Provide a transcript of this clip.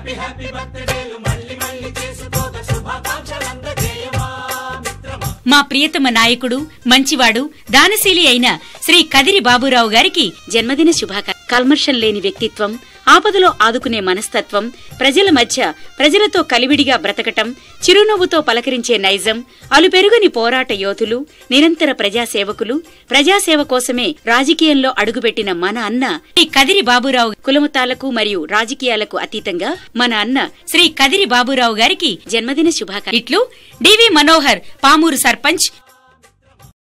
మా ప్రియతమ నాయకుడు మంచివాడు దానశీలి అయిన శ్రీ కదిరి బాబురావు గారికి జన్మదిన శుభాక కల్మర్షం లేని వ్యక్తిత్వం ఆపదలో ఆదుకునే మనస్తత్వం ప్రజల మధ్య ప్రజలతో కలివిడిగా బ్రతకటం చిరునవ్వుతో పలకరించే నైజం అలుపెరుగని పోరాట యోధులు నిరంతర ప్రజాసేవకులు ప్రజాసేవ కోసమే రాజకీయంలో అడుగుపెట్టిన మన అన్న శ్రీ కదిరి బాబురావు కులమతాలకు మరియు రాజకీయాలకు అతీతంగా మన అన్న శ్రీ కదిరి బాబురావు గారికి జన్మదిన శుభాకాంక్షలు ఇట్లు డివి మనోహర్ పామూరు సర్పంచ్